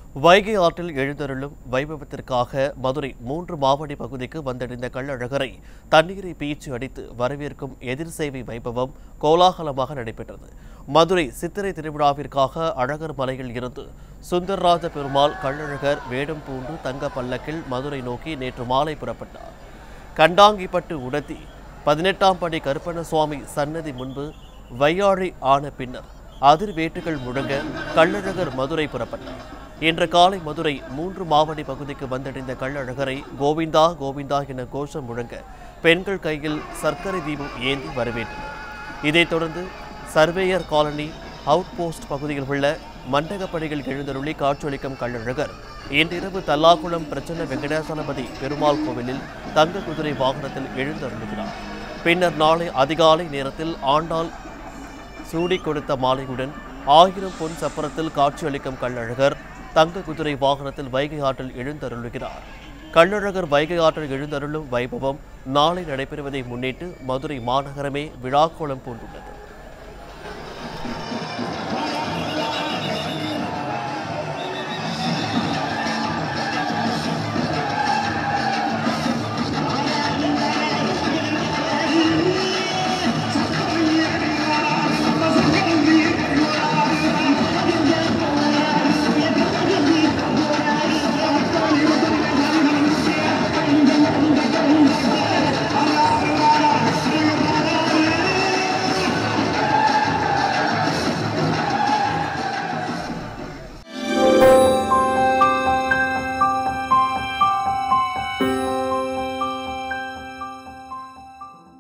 வைகை ஆற்றில் எழுந்தருளும் வைபவத்திற்காக மதுரை மூன்று மாவடி பகுதிக்கு வந்தடைந்த கள்ளழகரை தண்ணீரை பீச்சு அடித்து வரவேற்கும் எதிர் சேவை வைபவம் கோலாகலமாக நடைபெற்றது மதுரை சித்திரை திருவிழாவிற்காக அழகர் மலையில் இருந்து சுந்தர்ராஜ பெருமாள் கள்ளழகர் வேடம் பூண்டு தங்க பல்லக்கில் மதுரை நோக்கி நேற்று மாலை புறப்பட்டார் கண்டாங்கிப்பட்டு உடத்தி பதினெட்டாம் படி கருப்பணசுவாமி சன்னதி முன்பு வையாழி ஆன பின்னர் அதிர் வேட்டுகள் முழங்க கள்ளழகர் மதுரை புறப்பட்டார் இன்று காலை மதுரை மூன்று மாவடி பகுதிக்கு வந்தடைந்த கள்ளழகரை கோவிந்தா கோவிந்தா என கோஷம் முழங்க பெண்கள் கையில் சர்க்கரை தீபம் ஏந்தி வரவேற்றனர் இதைத் தொடர்ந்து சர்வேயர் காலனி அவுட் போஸ்ட் பகுதியில் உள்ள மண்டகப்படியில் எழுந்தருளி காட்சியளிக்கும் கள்ளழகர் இன்றிரவு தல்லாக்குளம் பிரச்சன்ன வெங்கடேசனபதி பெருமாள் கோவிலில் தங்க குதிரை வாகனத்தில் எழுந்தருளுகிறார் பின்னர் நாளை அதிகாலை நேரத்தில் ஆண்டாள் சூடி கொடுத்த மாலையுடன் ஆயிரம் பொன் சப்பரத்தில் காட்சியளிக்கும் கள்ளழகர் தங்க குதிரை வாகனத்தில் வைகை ஆற்றில் எழுந்தருளுகிறார் கள்ளழகர் வைகை ஆற்றில் எழுந்தருளும் வைபவம் நாளை நடைபெறுவதை முன்னிட்டு மதுரை மாநகரமே விழாக்கோலம் பூண்டுள்ளது